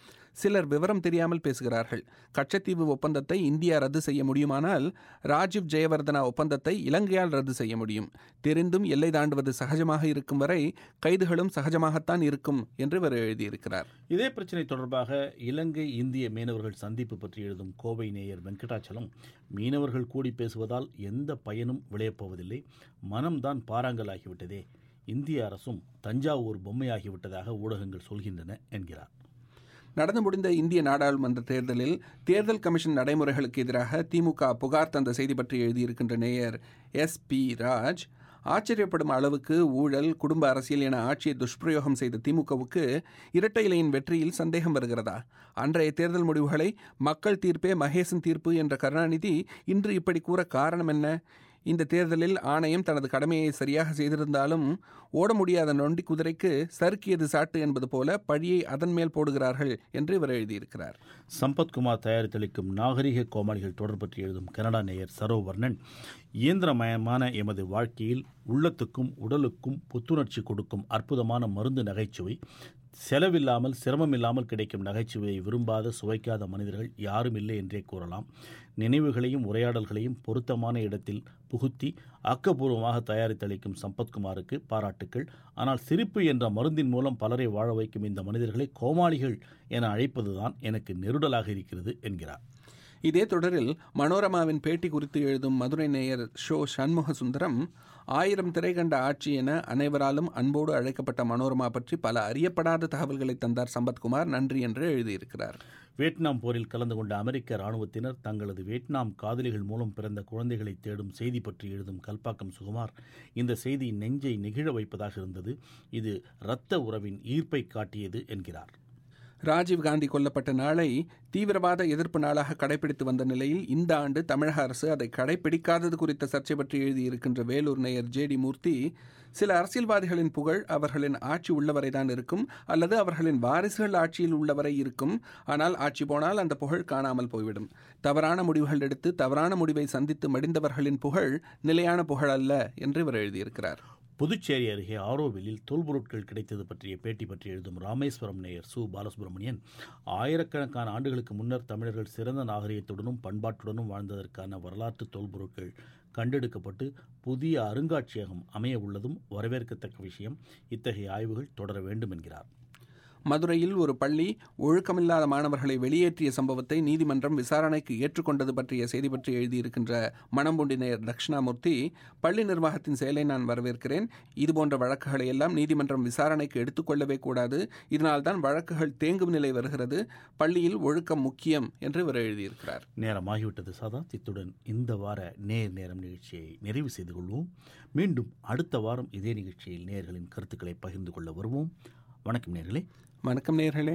சிலர் விவரம் தெரியாமல் பேசுகிறார்கள் கச்சத்தீவு ஒப்பந்தத்தை இந்தியா ரத்து செய்ய முடியுமானால் ராஜீவ் ஜெயவர்தனா ஒப்பந்தத்தை இலங்கையால் ரத்து செய்ய முடியும் தெரிந்தும் எல்லை தாண்டுவது சகஜமாக இருக்கும் வரை கைதுகளும் சகஜமாகத்தான் இருக்கும் என்று இவர் எழுதியிருக்கிறார் இதே பிரச்சினை தொடர்பாக இலங்கை இந்திய மீனவர்கள் சந்திப்பு பற்றி எழுதும் கோவை நேயர் வெங்கடாச்சலம் மீனவர்கள் கூடி பேசுவதால் எந்த பயனும் விளையப்போவதில்லை மனம்தான் பாறாங்கலாகிவிட்டதே இந்திய அரசும் தஞ்சாவூர் பொம்மையாகிவிட்டதாக ஊடகங்கள் சொல்கின்றன என்கிறார் நடந்து முடிந்த இந்திய நாடாளுமன்ற தேர்தலில் தேர்தல் கமிஷன் நடைமுறைகளுக்கு எதிராக திமுக புகார் தந்த செய்தி பற்றி எழுதியிருக்கின்ற நேயர் எஸ் பி ராஜ் ஆச்சரியப்படும் அளவுக்கு ஊழல் குடும்ப அரசியல் என ஆட்சியை துஷ்பிரயோகம் செய்த திமுகவுக்கு இரட்டை இலையின் வெற்றியில் சந்தேகம் வருகிறதா அன்றைய தேர்தல் முடிவுகளை மக்கள் தீர்ப்பே மகேசன் தீர்ப்பு என்ற கருணாநிதி இன்று இப்படி கூற காரணம் என்ன இந்த தேர்தலில் ஆணையம் தனது கடமையை சரியாக செய்திருந்தாலும் ஓட முடியாத நொண்டி குதிரைக்கு சறுக்கியது சாட்டு என்பது போல பழியை அதன் மேல் போடுகிறார்கள் என்று இவர் எழுதியிருக்கிறார் சம்பத்குமார் தயாரித்தளிக்கும் நாகரிக கோமாளிகள் தொடர் பற்றி எழுதும் கனடா நேயர் சரோவர்ணன் இயந்திரமயமான எமது வாழ்க்கையில் உள்ளத்துக்கும் உடலுக்கும் புத்துணர்ச்சி கொடுக்கும் அற்புதமான மருந்து நகைச்சுவை செலவில்லாமல் சிரமமில்லாமல் கிடைக்கும் நகைச்சுவையை விரும்பாத சுவைக்காத மனிதர்கள் யாரும் இல்லை என்றே கூறலாம் நினைவுகளையும் உரையாடல்களையும் பொருத்தமான இடத்தில் புகுத்தி ஆக்கப்பூர்வமாக தயாரித்தளிக்கும் சம்பத்குமாருக்கு பாராட்டுக்கள் ஆனால் சிரிப்பு என்ற மருந்தின் மூலம் பலரை வாழ வைக்கும் இந்த மனிதர்களை கோமாளிகள் என அழைப்பதுதான் எனக்கு நெருடலாக இருக்கிறது என்கிறார் இதே தொடரில் மனோரமாவின் பேட்டி குறித்து எழுதும் மதுரை நேயர் ஷோ சண்முக சுந்தரம் ஆயிரம் திரை கண்ட ஆட்சி என அனைவராலும் அன்போடு அழைக்கப்பட்ட மனோரமா பற்றி பல அறியப்படாத தகவல்களை தந்தார் சம்பத்குமார் நன்றி என்று எழுதியிருக்கிறார் வியட்நாம் போரில் கலந்து கொண்ட அமெரிக்க இராணுவத்தினர் தங்களது வியட்நாம் காதலிகள் மூலம் பிறந்த குழந்தைகளை தேடும் செய்தி பற்றி எழுதும் கல்பாக்கம் சுகுமார் இந்த செய்தி நெஞ்சை நெகிழ வைப்பதாக இருந்தது இது இரத்த உறவின் ஈர்ப்பை காட்டியது என்கிறார் ராஜீவ் காந்தி கொல்லப்பட்ட நாளை தீவிரவாத எதிர்ப்பு நாளாக கடைபிடித்து வந்த நிலையில் இந்த ஆண்டு தமிழக அரசு அதை கடைபிடிக்காதது குறித்த சர்ச்சை பற்றி எழுதியிருக்கின்ற வேலூர் நேயர் ஜே டி மூர்த்தி சில அரசியல்வாதிகளின் புகழ் அவர்களின் ஆட்சி உள்ளவரைதான் இருக்கும் அல்லது அவர்களின் வாரிசுகள் ஆட்சியில் உள்ளவரை இருக்கும் ஆனால் ஆட்சி போனால் அந்த புகழ் காணாமல் போய்விடும் தவறான முடிவுகள் எடுத்து தவறான முடிவை சந்தித்து மடிந்தவர்களின் புகழ் நிலையான புகழ் அல்ல என்று இவர் எழுதியிருக்கிறார் புதுச்சேரி அருகே ஆரோவிலில் தொல்பொருட்கள் கிடைத்தது பற்றிய பேட்டி பற்றி எழுதும் ராமேஸ்வரம் நேயர் சு பாலசுப்ரமணியன் ஆயிரக்கணக்கான ஆண்டுகளுக்கு முன்னர் தமிழர்கள் சிறந்த நாகரிகத்துடனும் பண்பாட்டுடனும் வாழ்ந்ததற்கான வரலாற்று தொல்பொருட்கள் கண்டெடுக்கப்பட்டு புதிய அருங்காட்சியகம் அமைய உள்ளதும் வரவேற்கத்தக்க விஷயம் இத்தகைய ஆய்வுகள் தொடர வேண்டும் என்கிறார் மதுரையில் ஒரு பள்ளி ஒழுக்கமில்லாத மாணவர்களை வெளியேற்றிய சம்பவத்தை நீதிமன்றம் விசாரணைக்கு ஏற்றுக்கொண்டது பற்றிய செய்தி பற்றி எழுதியிருக்கின்ற மணம்புண்டினையர் தட்சிணாமூர்த்தி பள்ளி நிர்வாகத்தின் செயலை நான் வரவேற்கிறேன் இதுபோன்ற வழக்குகளை எல்லாம் நீதிமன்றம் விசாரணைக்கு எடுத்துக்கொள்ளவே கூடாது இதனால்தான் வழக்குகள் தேங்கும் நிலை வருகிறது பள்ளியில் ஒழுக்கம் முக்கியம் என்று இவர் எழுதியிருக்கிறார் நேரமாகிவிட்டது சதா இத்துடன் இந்த வார நேர் நேரம் நிகழ்ச்சியை நிறைவு செய்து கொள்வோம் மீண்டும் அடுத்த வாரம் இதே நிகழ்ச்சியில் நேர்களின் கருத்துக்களை பகிர்ந்து கொள்ள வருவோம் வணக்கம் நேர்களே வணக்கம் நேர்களே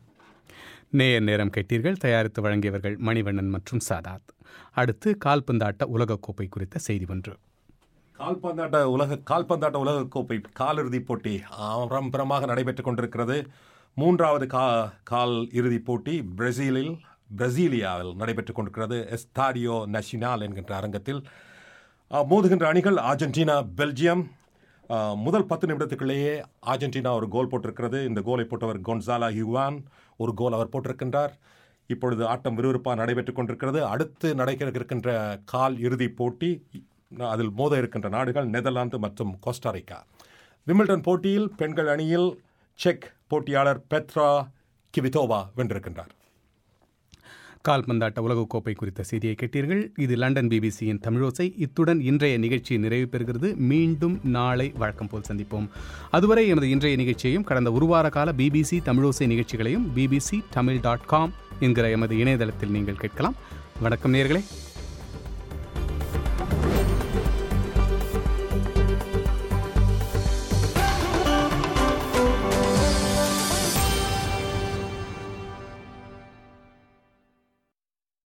நேயர் நேரம் கேட்டீர்கள் தயாரித்து வழங்கியவர்கள் மணிவண்ணன் மற்றும் சாதாத் அடுத்து கால்பந்தாட்ட உலகக்கோப்பை குறித்த செய்தி ஒன்று கால்பந்தாட்ட உலக கால்பந்தாட்ட உலகக்கோப்பை காலிறுதிப் போட்டி ஆரம்பரமாக நடைபெற்றுக் கொண்டிருக்கிறது மூன்றாவது கா கால் இறுதிப் போட்டி பிரேசிலில் பிரசீலியாவில் நடைபெற்றுக் கொண்டிருக்கிறது எஸ்தாடியோ நஷினால் என்கின்ற அரங்கத்தில் அஹ், மோதுகின்ற அணிகள் அர்ஜென்டினா பெல்ஜியம் அஹ், முதல் பத்து நிமிடத்துக்குள்ளேயே அர்ஜென்டினா ஒரு கோல் போட்டிருக்கிறது இந்த கோலை போட்டவர் கொன்சாலா ஹியூவான் ஒரு கோல் அவர் போட்டிருக்கின்றார் இப்பொழுது ஆட்டம் விறுவிறுப்பாக நடைபெற்றுக் கொண்டிருக்கிறது அடுத்து நடைபெற இருக்கின்ற கால் இறுதிப் போட்டி அதில் மோத இருக்கின்ற நாடுகள் நெதர்லாந்து மற்றும் கோஸ்டாரிக்கா விமில்டன் போட்டியில் பெண்கள் அணியில் செக் போட்டியாளர் பெத்ரா கிவிதோவா வென்றிருக்கின்றார் கால்பந்தாட்ட உலகக்கோப்பை குறித்த செய்தியை கேட்டீர்கள் இது லண்டன் பிபிசியின் தமிழோசை இத்துடன் இன்றைய நிகழ்ச்சி நிறைவு பெறுகிறது மீண்டும் நாளை வழக்கம் போல் சந்திப்போம் அதுவரை எமது இன்றைய நிகழ்ச்சியையும் கடந்த ஒரு வார கால பிபிசி தமிழோசை நிகழ்ச்சிகளையும் பிபிசி தமிழ் டாட் காம் என்கிற எமது இணையதளத்தில் நீங்கள் கேட்கலாம் வணக்கம் நேர்களே